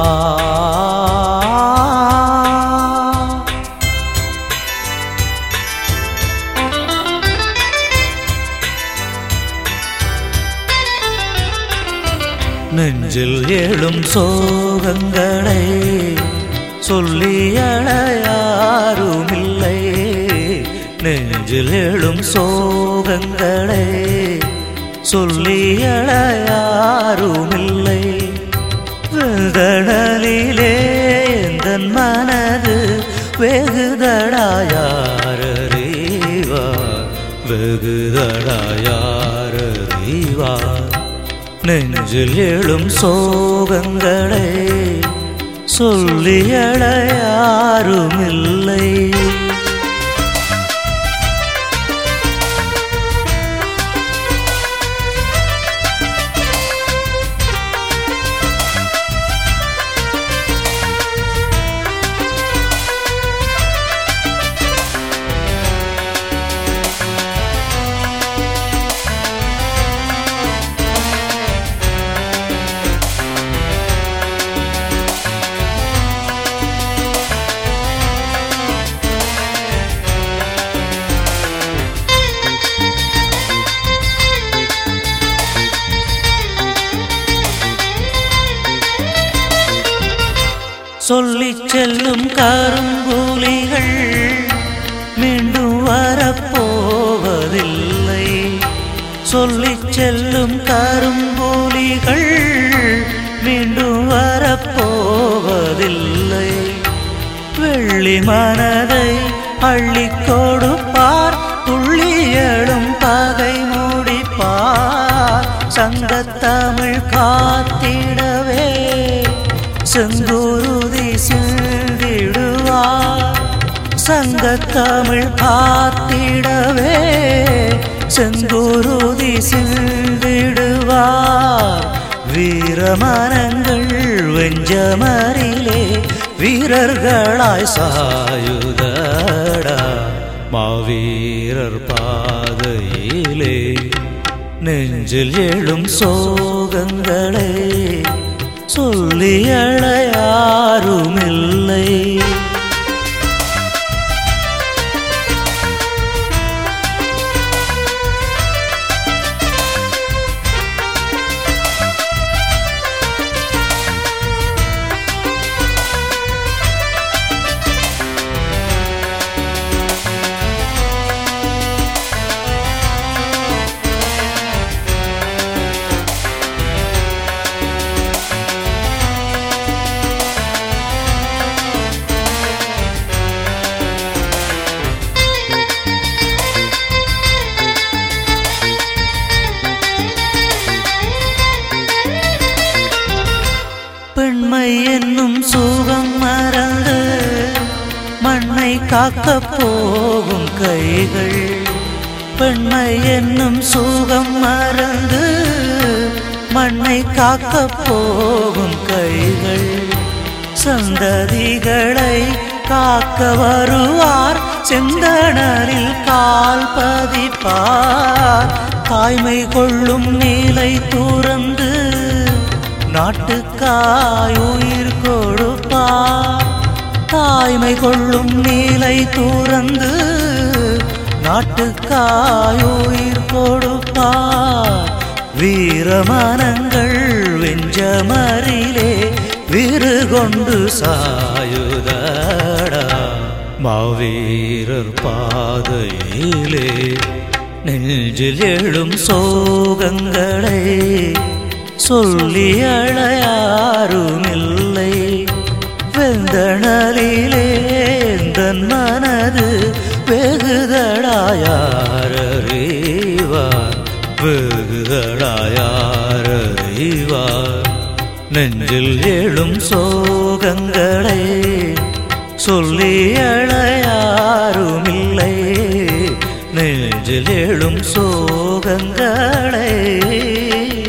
நெஞ்சில் எழும் சோகங்களை சொல்லியள யாருமில்லை நெஞ்சில் எழும் சோகங்களை சொல்லியள யாருமில்லை வெதடலிலே எந்தன் மனது வெகுதடாயாரறிவா வெகுதடாயாரறிவா நெஞ்சில் எழும் சோகங்களை சொல்லியட யாருமில்லை சொல்லிச் செல்லும் கரும்புலிகள் மீண்டும் வரப்போவதில்லை சொல்லிச் செல்லும் கரும்புலிகள் மீண்டும் வரப்போவதில்லை வெள்ளி மனதை அள்ளிக் கொடுப்பார் துள்ளியடும் பகை மூடிப்பார் சங்கத்தமிழ் காத்திடவே செங்குருதி சிந்திடுவார் சங்கத்தமிழ் காத்திடவே செங்குருதி சிந்திடுவார் வீரமனங்கள் வெஞ்சமரிலே வீரர்களாய் சாயுதடா மாவீரர் பாதையிலே நெஞ்சில் எழும் சோகங்களே சொல்லியழ யாருமில்லை பெண்மை என்னும் சுகம் மறந்து மண்ணை காக்கப் போகும் கைகள் பெண்மை என்னும் சுகம் மறந்து மண்ணை காக்கப் போகும் கைகள் சந்ததிகளை காக்க வருவார் செந்தணலில் கால் பதிப்பார் தாய்மை கொள்ளும் நீலை துறந்து நாட்டுக்காய் உயிர் கொடுப்பார் தாய்மை கொள்ளும் நீலை துறந்து நாட்டுக்காய் உயிர் கொடுப்பார் வீரமனங்கள் வெஞ்சமரிலே விரு கொண்டு சாயுதடா மாவீரர் பாதையிலே நெஞ்சில் எழும் சோகங்களை சொல்லி அழையாருமில்லை வெந்தணலிலே எந்தன் மனது வெகுதடாயாரறிவார் வெகுதடாயாரறிவார் நெஞ்சில் எழும் சோகங்களை சொல்லி அழையாருமில்லை நெஞ்சில் எழும் சோகங்களை